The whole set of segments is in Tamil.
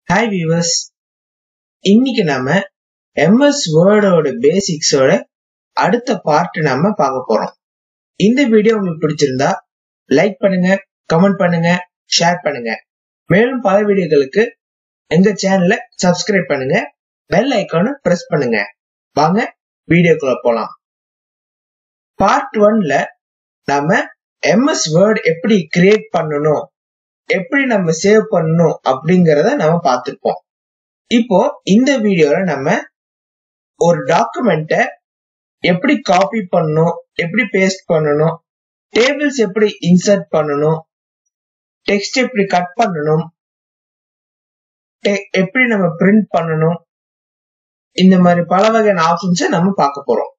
ஹாய் வியூவர்ஸ் இன்னைக்கு நாம எம்எஸ் வேர்டோட பேசிக்ஸோட அடுத்த பார்ட் நாம பார்க்க போறோம் இந்த வீடியோ உங்களுக்கு பிடிச்சிருந்தா லைக் பண்ணுங்க கமெண்ட் பண்ணுங்க ஷேர் பண்ணுங்க மேலும் பல வீடியோக்களுக்கு எங்க சேனலை சப்ஸ்கிரைப் பண்ணுங்க பெல் ஐக்கானை பிரஸ் பண்ணுங்க வாங்க வீடியோக்குள்ள போலாம் பார்ட் ஒன்ல நாம எம்எஸ் வேர்ட் எப்படி கிரியேட் பண்ணணும் எப்படி நம்ம சேவ் பண்ணணும் அப்படிங்கறத நம்ம பார்த்திருப்போம் இப்போ இந்த வீடியோல நம்ம ஒரு டாக்குமெண்ட்ட எப்படி காப்பி பண்ணணும் எப்படி பேஸ்ட் பண்ணணும் டேபிள்ஸ் எப்படி இன்சர்ட் பண்ணணும் டெக்ஸ்ட் எப்படி கட் பண்ணணும் எப்படி நம்ம பிரிண்ட் பண்ணணும் இந்த மாதிரி பல வகையான ஆப்ஷன்ஸை நம்ம பார்க்க போறோம்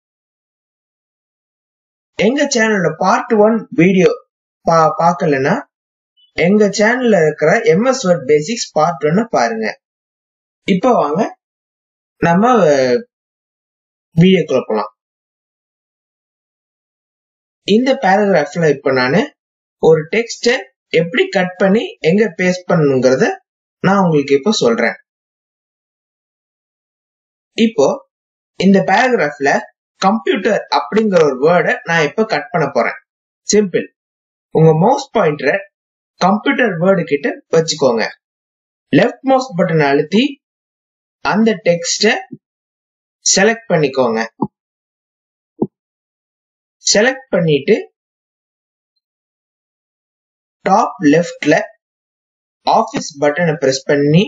எங்க சேனலோட பார்ட் ஒன் வீடியோ பா பார்க்கலன்னா எங்க சேனல்ல இருக்கிற எம்எஸ் வேர்ட் பேசிக்ஸ் பார்ட் ஒன்னு பாருங்க இப்போ வாங்க நம்ம வீடியோக்குள்ள போலாம் இந்த பேராகிராஃப்ல இப்ப நான் ஒரு டெக்ஸ்ட எப்படி கட் பண்ணி எங்க பேஸ்ட் பண்ணணுங்கிறத நான் உங்களுக்கு இப்போ சொல்றேன் இப்போ இந்த பேராகிராஃப்ல கம்ப்யூட்டர் அப்படிங்கிற ஒரு வேர்டை நான் இப்ப கட் பண்ண போறேன் சிம்பிள் உங்க மவுஸ் பாயிண்டரை கம்ப்யூட்டர் வேர்டு கிட்ட வச்சுக்கோங்க லெஃப்ட் மவுஸ் பட்டன் அழுத்தி அந்த டெக்ஸ்ட செலக்ட் பண்ணிக்கோங்க செலக்ட் பண்ணிட்டு டாப் லெஃப்ட்ல ஆபீஸ் பட்டனை பிரஸ் பண்ணி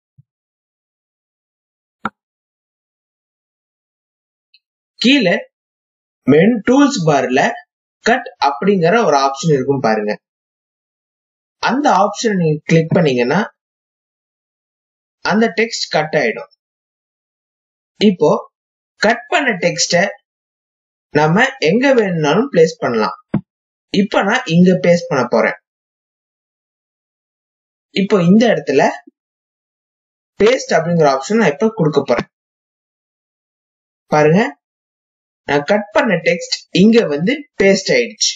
கீழே மென் டூல்ஸ் பார்ல கட் அப்படிங்கிற ஒரு ஆப்ஷன் இருக்கும் பாருங்க அந்த ஆப்ஷன் நீங்க கிளிக் பண்ணீங்கன்னா அந்த டெக்ஸ்ட் கட் ஆயிடும் இப்போ கட் பண்ண டெக்ஸ்ட நம்ம எங்க வேணும்னாலும் பிளேஸ் பண்ணலாம் இப்ப நான் இங்க பேஸ்ட் பண்ண போறேன் இப்போ இந்த இடத்துல பேஸ்ட் அப்படிங்கிற ஆப்ஷன் நான் இப்ப கொடுக்க போறேன் பாருங்க நான் கட் பண்ண டெக்ஸ்ட் இங்க வந்து பேஸ்ட் ஆயிடுச்சு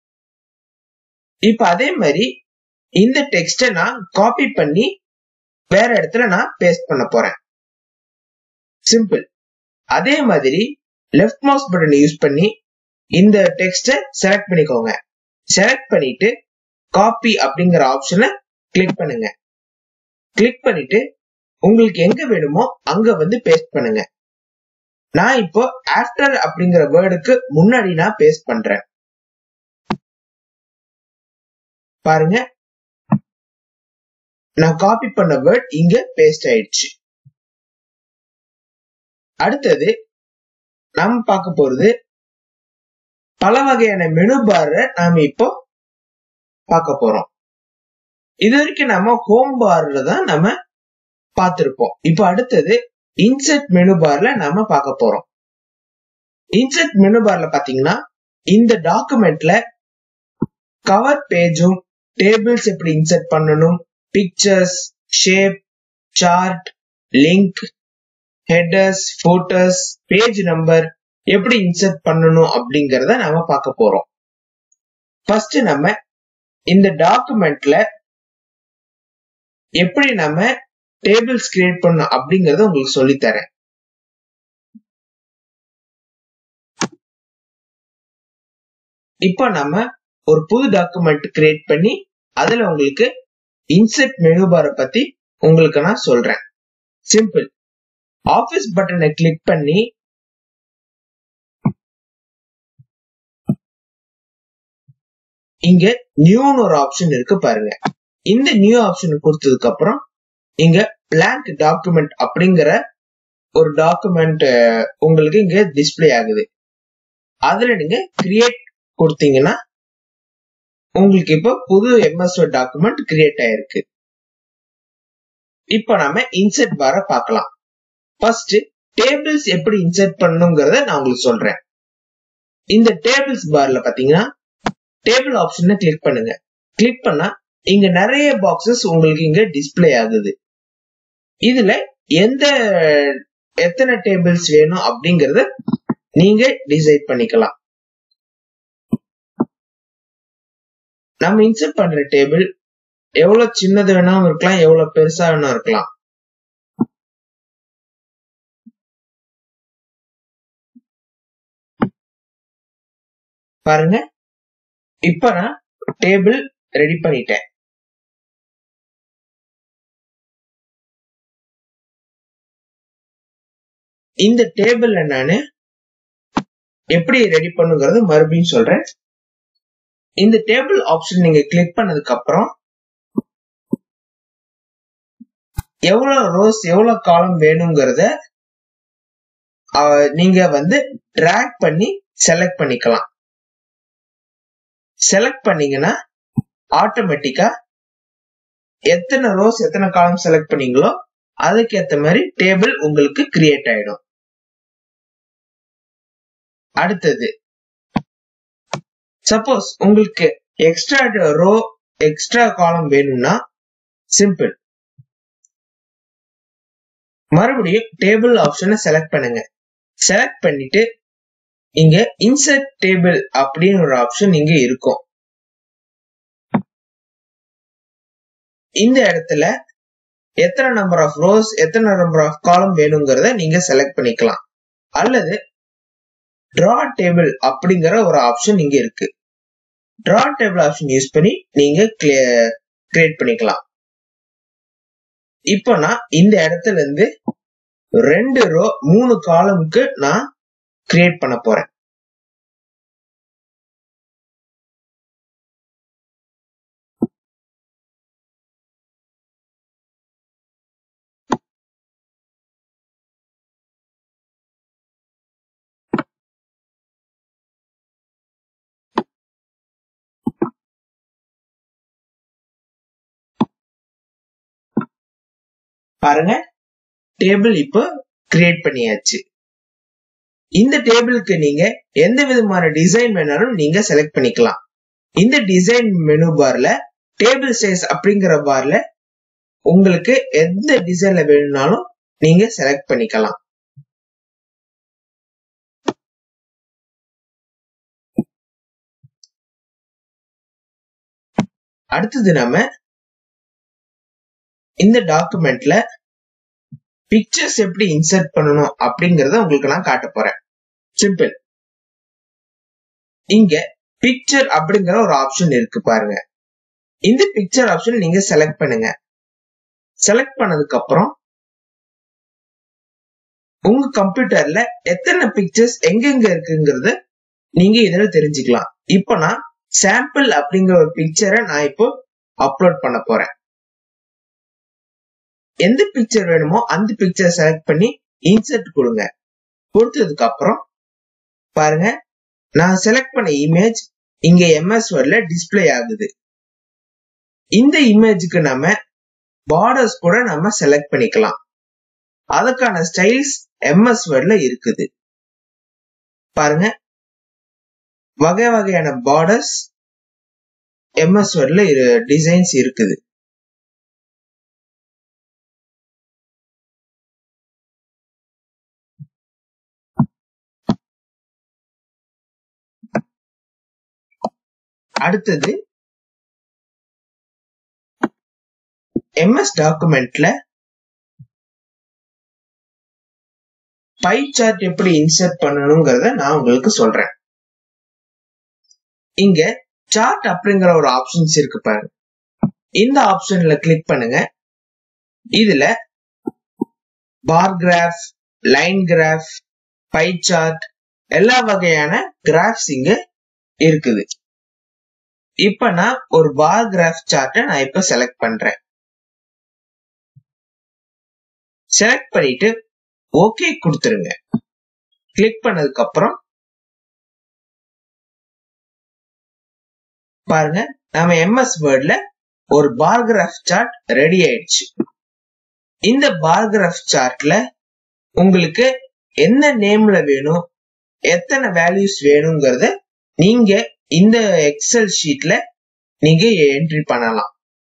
இப்ப அதே மாதிரி இந்த டெக்ஸ்ட நான் காப்பி பண்ணி வேற இடத்துல நான் பேஸ்ட் பண்ண போறேன் சிம்பிள் அதே மாதிரி லெஃப்ட் மவுஸ் பட்டன் யூஸ் பண்ணி இந்த டெக்ஸ்ட செலக்ட் பண்ணிக்கோங்க செலக்ட் பண்ணிட்டு காப்பி அப்படிங்கிற ஆப்ஷனை கிளிக் பண்ணுங்க கிளிக் பண்ணிட்டு உங்களுக்கு எங்க வேணுமோ அங்க வந்து பேஸ்ட் பண்ணுங்க நான் இப்போ ஆஃப்டர் அப்படிங்கிற வேர்டுக்கு முன்னாடி நான் பேஸ்ட் பண்றேன் பாருங்க நான் காப்பி பண்ண வேர்ட் இங்க பேஸ்ட் ஆயிடுச்சு அடுத்தது நம்ம பார்க்க போறது பல வகையான மெனு பார நாம இப்போ பார்க்க போறோம் இது வரைக்கும் நம்ம ஹோம் பார்ல தான் நம்ம பார்த்திருப்போம் இப்போ அடுத்தது இன்செர்ட் மெனு பார்ல நாம பார்க்க போறோம் இன்செர்ட் மெனு பார்ல பாத்தீங்கன்னா இந்த டாக்குமெண்ட்ல கவர் பேஜும் டேபிள்ஸ் எப்படி இன்செர்ட் பண்ணணும் pictures shape chart link headers photos page number எப்படி இன்சர்ட் பண்ணணும் அப்படிங்கறத நாம பார்க்க போறோம் ஃபர்ஸ்ட் நம்ம இந்த டாக்குமெண்ட்ல எப்படி நம்ம டேபிள்ஸ் கிரியேட் பண்ணணும் அப்படிங்கறத உங்களுக்கு சொல்லித்தரேன் இப்போ நம்ம ஒரு புது டாக்குமெண்ட் கிரியேட் பண்ணி அதுல உங்களுக்கு இன்செர்ட் மெனு பாரை பத்தி உங்களுக்கு நான் சொல்றேன் சிம்பிள் ஆபீஸ் பட்டனை கிளிக் பண்ணி இங்க நியூன்னு ஒரு ஆப்ஷன் இருக்கு பாருங்க இந்த நியூ ஆப்ஷன் கொடுத்ததுக்கு அப்புறம் இங்க பிளாங்க் டாக்குமெண்ட் அப்படிங்கிற ஒரு டாக்குமெண்ட் உங்களுக்கு இங்க டிஸ்பிளே ஆகுது அதுல நீங்க கிரியேட் கொடுத்தீங்கன்னா உங்களுக்கு இப்போ புது எம்எஸ் டாக்குமெண்ட் கிரியேட் ஆயிருக்கு இப்போ நாம இன்செர்ட் பார பார்க்கலாம் ஃபர்ஸ்ட் டேபிள்ஸ் எப்படி இன்செர்ட் பண்ணணுங்கிறத நான் உங்களுக்கு சொல்றேன் இந்த டேபிள்ஸ் பார்ல பாத்தீங்கன்னா டேபிள் ஆப்ஷனை கிளிக் பண்ணுங்க கிளிக் பண்ணா இங்க நிறைய பாக்ஸஸ் உங்களுக்கு இங்க டிஸ்பிளே ஆகுது இதுல எந்த எத்தனை டேபிள்ஸ் வேணும் அப்படிங்கறத நீங்க டிசைட் பண்ணிக்கலாம் நம்ம இன்சர்ட் பண்ற டேபிள் எவ்வளவு சின்னது வேணாலும் இருக்கலாம் எவ்வளவு பெருசா வேணா இருக்கலாம் பாருங்க இப்ப நான் டேபிள் ரெடி பண்ணிட்டேன் இந்த டேபிள்ல நானு எப்படி ரெடி பண்ணுங்கிறது மறுபடியும் சொல்றேன் இந்த டேபிள் ஆப்ஷன் நீங்க கிளிக் பண்ணதுக்கு அப்புறம் எவ்வளவு ரோஸ் எவ்வளவு காலம் வேணுங்கிறத நீங்க வந்து ட்ராக் பண்ணி செலக்ட் பண்ணிக்கலாம் செலக்ட் பண்ணீங்கன்னா ஆட்டோமேட்டிக்கா எத்தனை ரோஸ் எத்தனை காலம் செலக்ட் பண்ணீங்களோ அதுக்கு ஏத்த மாதிரி டேபிள் உங்களுக்கு கிரியேட் ஆயிடும் அடுத்தது சப்போஸ் உங்களுக்கு எக்ஸ்ட்ரா ரோ எக்ஸ்ட்ரா காலம் வேணும்னா சிம்பிள் மறுபடியும் டேபிள் ஆப்ஷனை செலக்ட் பண்ணுங்க செலக்ட் பண்ணிட்டு இங்க இன்சர்ட் டேபிள் அப்படின்னு ஒரு ஆப்ஷன் இங்க இருக்கும் இந்த இடத்துல எத்தனை நம்பர் ஆஃப் ரோஸ் எத்தனை நம்பர் ஆஃப் காலம் வேணுங்கிறத நீங்க செலக்ட் பண்ணிக்கலாம் அல்லது டிரா டேபிள் அப்படிங்கிற ஒரு ஆப்ஷன் இங்க இருக்கு டிரா டேபிள் ஆப்ஷன் யூஸ் பண்ணி நீங்க கிரியேட் பண்ணிக்கலாம் இப்போ நான் இந்த இடத்துல இருந்து ரெண்டு ரோ மூணு காலமுக்கு நான் கிரியேட் பண்ண போறேன் பாருங்க டேபிள் இப்போ கிரியேட் பண்ணியாச்சு இந்த டேபிளுக்கு நீங்க எந்த விதமான டிசைன் வேணாலும் நீங்க செலக்ட் பண்ணிக்கலாம் இந்த டிசைன் மெனு பார்ல டேபிள் சைஸ் அப்படிங்கிற பார்ல உங்களுக்கு எந்த டிசைன்ல வேணும்னாலும் நீங்க செலக்ட் பண்ணிக்கலாம் அடுத்தது நம்ம இந்த டாக்குமெண்ட்ல பிக்சர்ஸ் எப்படி இன்சர்ட் பண்ணணும் அப்படிங்கறத உங்களுக்கு நான் காட்ட போறேன் சிம்பிள் இங்க பிக்சர் அப்படிங்கிற ஒரு ஆப்ஷன் இருக்கு பாருங்க இந்த பிக்சர் ஆப்ஷன் நீங்க செலக்ட் பண்ணுங்க செலக்ட் பண்ணதுக்கு அப்புறம் உங்க கம்ப்யூட்டர்ல எத்தனை பிக்சர்ஸ் எங்கெங்க இருக்குங்கிறத நீங்க இதுல தெரிஞ்சுக்கலாம் இப்போ நான் சாம்பிள் அப்படிங்கிற ஒரு பிக்சரை நான் இப்போ அப்லோட் பண்ண போறேன் எந்த பிக்சர் வேணுமோ அந்த பிக்சர் செலக்ட் பண்ணி இன்சர்ட் கொடுங்க கொடுத்ததுக்கு அப்புறம் பாருங்க நான் செலக்ட் பண்ண இமேஜ் இங்க எம்எஸ் வேர்ட்ல டிஸ்பிளே ஆகுது இந்த இமேஜுக்கு நம்ம பார்டர்ஸ் கூட நம்ம செலக்ட் பண்ணிக்கலாம் அதுக்கான ஸ்டைல்ஸ் எம்எஸ் வேர்ட்ல இருக்குது பாருங்க வகை வகையான பார்டர்ஸ் எம்எஸ் வேர்ட்ல டிசைன்ஸ் இருக்குது அடுத்தது எம்எஸ் டாக்குமெண்ட்ல பை சார்ட் எப்படி இன்சர்ட் பண்ணணுங்கிறத நான் உங்களுக்கு சொல்றேன் இங்க சார்ட் அப்படிங்கிற ஒரு ஆப்ஷன்ஸ் இருக்கு பாருங்க இந்த ஆப்ஷன்ல கிளிக் பண்ணுங்க இதுல bar graph line graph pie chart எல்லா வகையான கிராஃப்ஸ் இங்க இருக்குது இப்ப நான் ஒரு பார் கிராஃப் சார்ட்டை நான் இப்ப செலக்ட் பண்றேன் செலக்ட் பண்ணிட்டு ஓகே கொடுத்துருங்க கிளிக் பண்ணதுக்கு அப்புறம் பாருங்க நம்ம எம்எஸ் வேர்ட்ல ஒரு பார் கிராஃப் சார்ட் ரெடி ஆயிடுச்சு இந்த பார் கிராஃப் சார்ட்ல உங்களுக்கு என்ன நேம்ல வேணும் எத்தனை வேல்யூஸ் வேணுங்கிறத நீங்க இந்த எக்ஸல் ஷீட்ல நீங்க என்ட்ரி பண்ணலாம்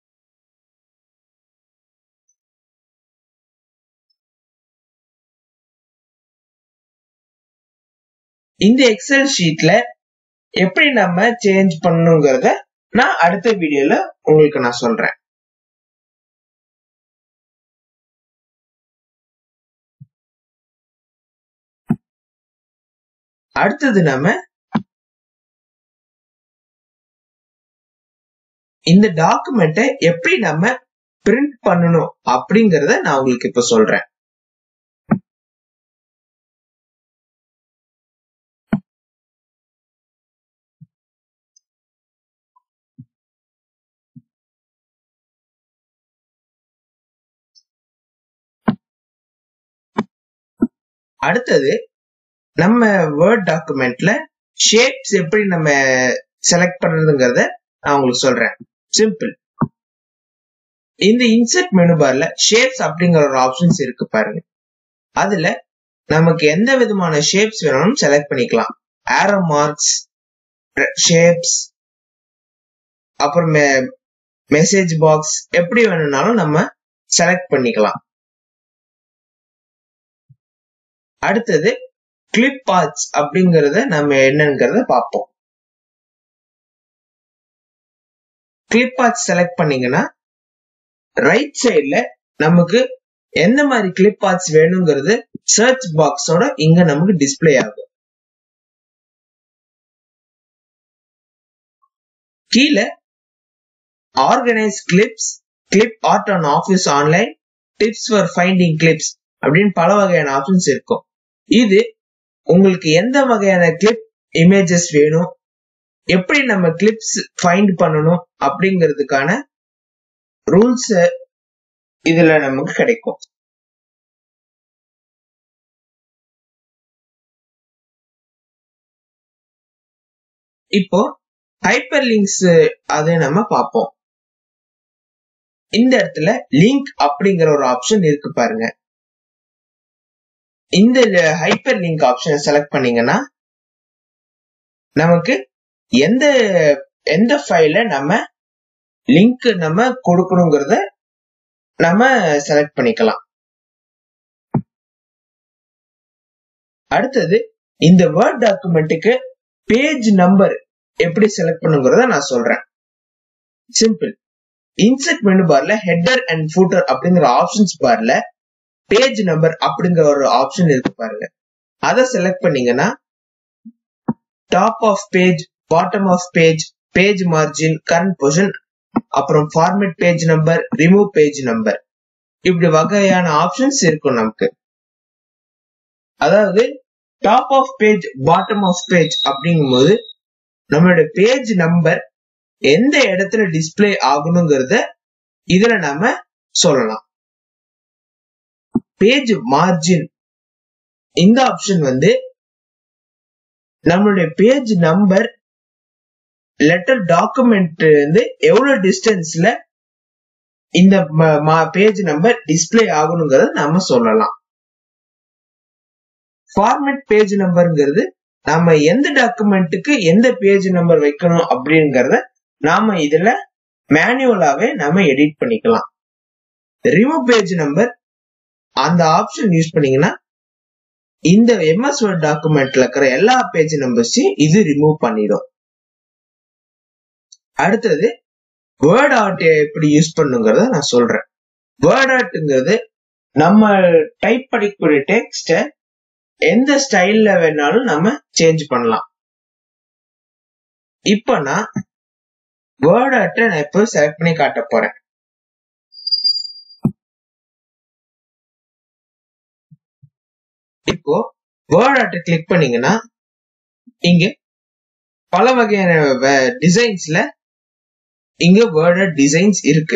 இந்த எக்ஸல் ஷீட்ல எப்படி நம்ம சேஞ்ச் பண்ணுங்கிறத நான் அடுத்த வீடியோல உங்களுக்கு நான் சொல்றேன் அடுத்தது நம்ம இந்த டாக்குமெண்ட்டை எப்படி நம்ம பிரிண்ட் பண்ணணும் அப்படிங்கறத நான் உங்களுக்கு இப்ப சொல்றேன் அடுத்தது நம்ம வேர்ட் டாக்குமெண்ட்ல ஷேப்ஸ் எப்படி நம்ம செலக்ட் பண்றதுங்கிறத நான் உங்களுக்கு சொல்றேன் சிம்பிள் இந்த இன்செர்ட் மெனு பார்ல ஷேப்ஸ் அப்படிங்கிற ஒரு ஆப்ஷன்ஸ் இருக்கு பாருங்க அதுல நமக்கு எந்த விதமான ஷேப்ஸ் வேணாலும் செலக்ட் பண்ணிக்கலாம் ஆரோ மார்க்ஸ் ஷேப்ஸ் அப்புறம் மெசேஜ் பாக்ஸ் எப்படி வேணும்னாலும் நம்ம செலக்ட் பண்ணிக்கலாம் அடுத்தது கிளிப் பாத்ஸ் அப்படிங்கறத நம்ம என்னங்கிறத பார்ப்போம் கிளிப் பாத் செலக்ட் பண்ணீங்கன்னா ரைட் சைட்ல நமக்கு எந்த மாதிரி கிளிப் பாத்ஸ் வேணுங்கிறது சர்ச் பாக்ஸோட இங்க நமக்கு டிஸ்பிளே ஆகும் கீழே organise clips clip art on office online tips for finding clips அப்படின்னு பல வகையான ஆப்ஷன்ஸ் இருக்கும் இது உங்களுக்கு எந்த வகையான கிளிப் இமேஜஸ் வேணும் எப்படி நம்ம கிளிப்ஸ் ஃபைண்ட் பண்ணணும் அப்படிங்கிறதுக்கான ரூல்ஸ் இதுல நமக்கு கிடைக்கும் இப்போ ஹைப்பர் லிங்க்ஸ் அதை நம்ம பார்ப்போம் இந்த இடத்துல லிங்க் அப்படிங்கிற ஒரு ஆப்ஷன் இருக்கு பாருங்க இந்த ஹைப்பர் லிங்க் ஆப்ஷனை செலக்ட் பண்ணீங்கன்னா நமக்கு எந்த எந்த ஃபைல நம்ம லிங்க் நம்ம கொடுக்கணுங்கிறத நம்ம செலக்ட் பண்ணிக்கலாம் அடுத்தது இந்த வேர்ட் டாக்குமெண்ட்டுக்கு பேஜ் நம்பர் எப்படி செலக்ட் பண்ணுங்கிறத நான் சொல்றேன் சிம்பிள் இன்செர்ட் மெனு பார்ல ஹெட்டர் அண்ட் ஃபூட்டர் அப்படிங்கிற ஆப்ஷன்ஸ் பார்ல பேஜ் நம்பர் அப்படிங்கிற ஒரு ஆப்ஷன் இருக்கு பாருங்க அதை செலக்ட் பண்ணீங்கன்னா top of page bottom of page page margin current position அப்புறம் format page number remove page number இப்படி வகையான ஆப்ஷன்ஸ் இருக்கும் நமக்கு அதாவது top of page bottom of page அப்படிங்கும்போது நம்மளோட பேஜ் நம்பர் எந்த இடத்துல டிஸ்பிளே ஆகணுங்கிறத இதுல நாம சொல்லலாம் பேஜ் மார்ஜின் இந்த ஆப்ஷன் வந்து நம்மளுடைய பேஜ் நம்பர் லெட்டர் டாக்குமெண்ட் வந்து எவ்வளவு டிஸ்டன்ஸ்ல இந்த பேஜ் நம்பர் டிஸ்பிளே ஆகணுங்கிறத நாம சொல்லலாம் ஃபார்மேட் பேஜ் நம்பர்ங்கிறது நாம எந்த டாக்குமெண்ட்டுக்கு எந்த பேஜ் நம்பர் வைக்கணும் அப்படிங்கறத நாம இதுல மேனுவலாவே நாம எடிட் பண்ணிக்கலாம் ரிமூவ் பேஜ் நம்பர் அந்த ஆப்ஷன் யூஸ் பண்ணீங்கன்னா இந்த எம்எஸ் வேர்ட் டாக்குமெண்ட்ல இருக்கிற எல்லா பேஜ் நம்பர்ஸையும் இது ரிமூவ் பண்ணிடும் அடுத்தது வேர்ட் ஆர்ட் எப்படி யூஸ் பண்ணுங்கிறத நான் சொல்றேன் வேர்ட் ஆர்ட்ங்கிறது நம்ம டைப் படிக்கக்கூடிய டெக்ஸ்ட எந்த ஸ்டைல்ல வேணாலும் நம்ம சேஞ்ச் பண்ணலாம் இப்ப நான் வேர்ட் ஆர்ட்டை நான் இப்போ செலக்ட் பண்ணி காட்ட போறேன் இப்போ வேர்ட் ஆர்ட்டை கிளிக் பண்ணீங்கன்னா இங்க பல வகையான டிசைன்ஸ்ல இங்க வேர்ட் டிசைன்ஸ் இருக்கு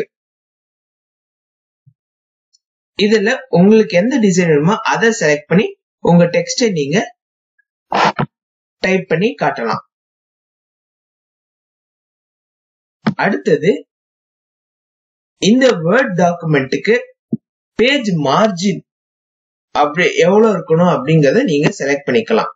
இதுல உங்களுக்கு எந்த டிசைன் வேணுமோ அதை செலக்ட் பண்ணி உங்க டெக்ஸ்டை நீங்க டைப் பண்ணி காட்டலாம் அடுத்தது இந்த வேர்ட் டாக்குமெண்ட்டுக்கு பேஜ் மார்ஜின் அப்படி எவ்வளவு இருக்கணும் அப்படிங்கறத நீங்க செலக்ட் பண்ணிக்கலாம்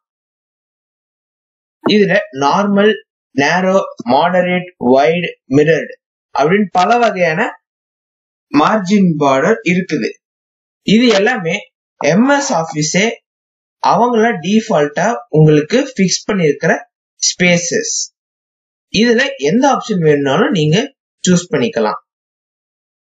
இதுல நார்மல் நேரோ மாடரேட் வைட் மிரர்டு அப்படின்னு பல வகையான மார்ஜின் பார்டர் இருக்குது இது எல்லாமே எம்எஸ் ஆபீஸே அவங்கள டிஃபால்ட்டா உங்களுக்கு பிக்ஸ் பண்ணிருக்கிற ஸ்பேசஸ் இதுல எந்த ஆப்ஷன் வேணும்னாலும் நீங்க சூஸ் பண்ணிக்கலாம்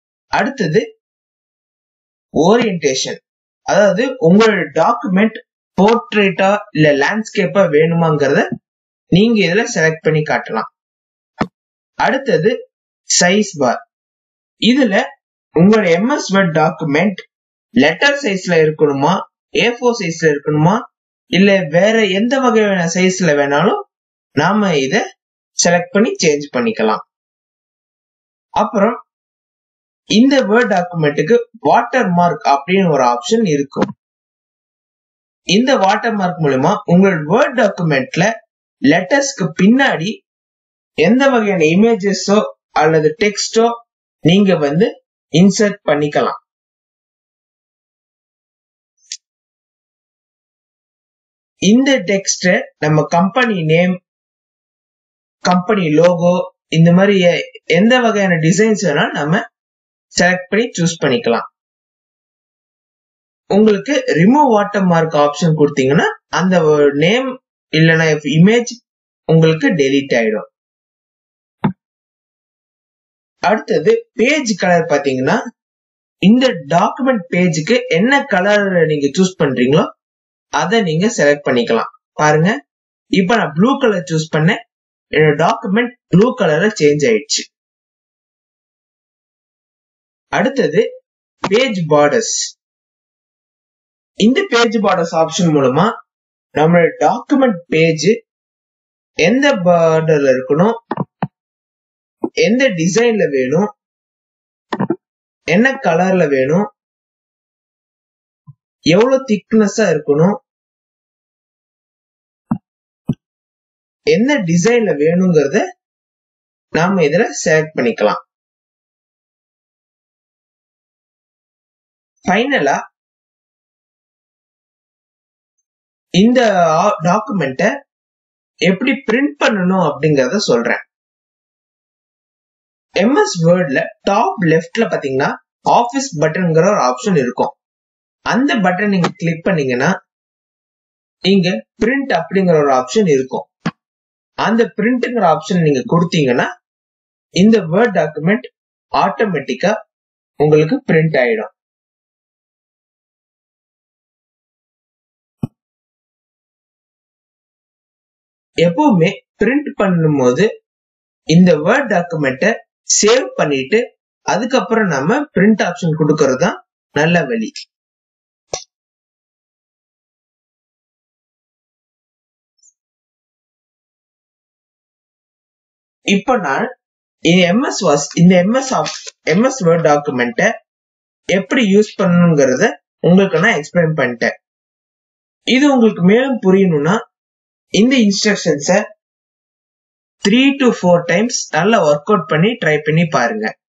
அடுத்தது ஓரியன்டேஷன் அதாவது உங்களோட டாக்குமெண்ட் போர்ட்ரேட்டா இல்ல லேண்ட்ஸ்கேப்பா வேணுமாங்கிறத நீங்க இதுல செலக்ட் பண்ணி காட்டலாம் அடுத்தது சைஸ் பார் இதுல உங்களோட எம்எஸ் வேர்ட் டாக்குமெண்ட் லெட்டர் சைஸ்ல இருக்கணுமா ஏ ஃபோர் சைஸ்ல இருக்கணுமா இல்ல வேற எந்த வகையான சைஸ்ல வேணாலும் நாம இத செலக்ட் பண்ணி சேஞ்ச் பண்ணிக்கலாம் அப்புறம் இந்த வேர்ட் டாக்குமெண்ட்டுக்கு வாட்டர் மார்க் அப்படின்னு ஒரு ஆப்ஷன் இருக்கும் இந்த வாட்டர் மார்க் மூலமா உங்கள் வேர்ட் டாக்குமெண்ட்ல லெட்டர்ஸ்க்கு பின்னாடி எந்த வகையான இமேஜஸோ அல்லது டெக்ஸ்டோ நீங்க வந்து இன்சர்ட் பண்ணிக்கலாம் இந்த டெக்ஸ்ட நம்ம கம்பெனி நேம் கம்பெனி லோகோ இந்த மாதிரி எந்த வகையான டிசைன்ஸ் வேணாலும் நம்ம செலக்ட் பண்ணி சூஸ் பண்ணிக்கலாம் உங்களுக்கு ரிமூவ் வாட்டர் மார்க் ஆப்ஷன் கொடுத்தீங்கன்னா அந்த நேம் இல்லைன்னா இமேஜ் உங்களுக்கு டெலீட் ஆயிடும் அடுத்தது பேஜ் கலர் பாத்தீங்கன்னா இந்த டாக்குமெண்ட் பேஜுக்கு என்ன கலர் நீங்க சூஸ் பண்றீங்களோ அதை நீங்க செலக்ட் பண்ணிக்கலாம் பாருங்க இப்ப நான் ப்ளூ கலர் சூஸ் பண்ணேன் என்னோட டாக்குமெண்ட் ப்ளூ கலர்ல சேஞ்ச் ஆயிடுச்சு அடுத்தது பேஜ் பார்டர்ஸ் இந்த பேஜ் பார்டர்ஸ் ஆப்ஷன் மூலமா நம்மளோட டாக்குமெண்ட் பேஜ் எந்த பார்டர்ல இருக்கணும் எந்த டிசைன்ல வேணும் என்ன கலர்ல வேணும் எவ்வளவு திக்னஸா இருக்கணும் என்ன டிசைன்ல வேணுங்கிறத நாம இதுல செலக்ட் பண்ணிக்கலாம் ஃபைனலா இந்த டாக்குமெண்ட்ட எப்படி பிரிண்ட் பண்ணணும் அப்படிங்கறத சொல்றேன் எம்எஸ் வேர்ட்ல டாப் லெஃப்ட்ல பாத்தீங்கன்னா ஆபீஸ் பட்டன்ங்கிற ஒரு ஆப்ஷன் இருக்கும் அந்த பட்டன் நீங்க கிளிக் பண்ணீங்கன்னா இங்க பிரிண்ட் அப்படிங்கிற ஒரு ஆப்ஷன் இருக்கும் அந்த பிரிண்ட்ங்கிற ஆப்ஷன் நீங்க கொடுத்தீங்கன்னா இந்த வேர்ட் டாக்குமெண்ட் ஆட்டோமேட்டிக்கா உங்களுக்கு பிரிண்ட் ஆயிடும் எப்பவுமே பிரிண்ட் பண்ணும்போது இந்த வேர்ட் டாக்குமெண்ட்டை சேவ் பண்ணிட்டு அதுக்கப்புறம் நம்ம பிரிண்ட் ஆப்ஷன் கொடுக்கறது தான் நல்ல வழி இப்போ நான் எம்எஸ் வாஸ் இந்த எம்எஸ் எம்எஸ் வேர்ட் டாக்குமெண்ட்டை எப்படி யூஸ் பண்ணணுங்கிறத உங்களுக்கு நான் எக்ஸ்பிளைன் பண்ணிட்டேன் இது உங்களுக்கு மேலும் புரியணும்னா இந்த இன்ஸ்ட்ரக்ஷன்ஸை த்ரீ டு ஃபோர் டைம்ஸ் நல்லா ஒர்க் அவுட் பண்ணி ட்ரை பண்ணி பாருங்க